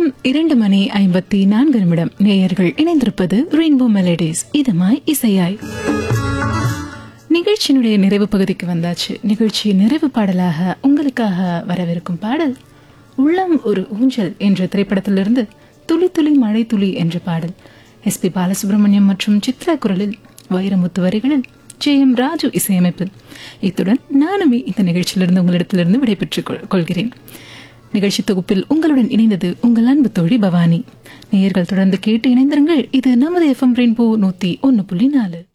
நேரம் இரண்டு மணி ஐம்பத்தி நான்கு நிமிடம் நேயர்கள் இணைந்திருப்பது ரெயின்போ மெலடிஸ் இதமாய் இசையாய் நிகழ்ச்சியினுடைய நிறைவு பகுதிக்கு வந்தாச்சு நிகழ்ச்சி நிறைவு பாடலாக உங்களுக்காக வரவிருக்கும் பாடல் உள்ளம் ஒரு ஊஞ்சல் என்ற திரைப்படத்திலிருந்து துளி துளி மழை துளி என்ற பாடல் எஸ்பி பாலசுப்ரமணியம் மற்றும் சித்ரா குரலில் வைரமுத்து வரிகளில் ஜே எம் ராஜு இசையமைப்பில் இத்துடன் நானுமே இந்த நிகழ்ச்சியிலிருந்து உங்களிடத்திலிருந்து விடைபெற்றுக் கொள்- கொள்கிறேன் நிகழ்ச்சி தொகுப்பில் உங்களுடன் இணைந்தது உங்கள் அன்பு தோழி பவானி நேயர்கள் தொடர்ந்து கேட்டு இணைந்திருங்கள் இது நமது எஃப்எம் ரெயின்போ நூத்தி ஒன்னு புள்ளி நாலு